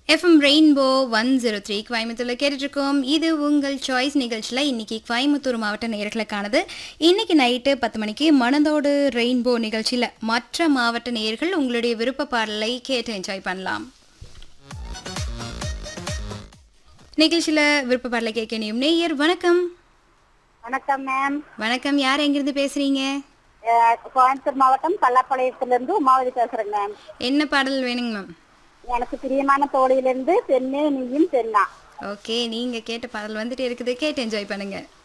FM Rainbow one zero three கோயம்புத்தூரில் கேட்டுட்ருக்கோம் இது உங்கள் சாய்ஸ் நிகழ்ச்சியில் இன்னைக்கு கோயம்புத்தூர் மாவட்ட நேயர்களுக்கானது இன்னைக்கு நைட்டு பத்து மணிக்கு மனதோடு ரெயின்போ நிகழ்ச்சியில் மற்ற மாவட்ட நேயர்கள் உங்களுடைய விருப்ப பாடலை கேட்டு என்ஜாய் பண்ணலாம் நிகழ்ச்சியில் விருப்ப பாடலை கேட்க நீயும் நேயர் வணக்கம் வணக்கம் மேம் வணக்கம் யார் எங்கிருந்து பேசுறீங்க அஹ் கோயம்புத்தூர் மாவட்டம் கல்லாப்பாளையத்திலிருந்து உமாவதி பேசுறேங்க மேம் என்ன பாடல் வேணுங்க மேம் எனக்கு பிரியமான தோழியிலிருந்து பெண்ணே நீயும் பெண்ணா ஓகே நீங்கள் கேட்ட பாடல் வந்துட்டு இருக்குது கேட்டு என்ஜாய் பண்ணுங்க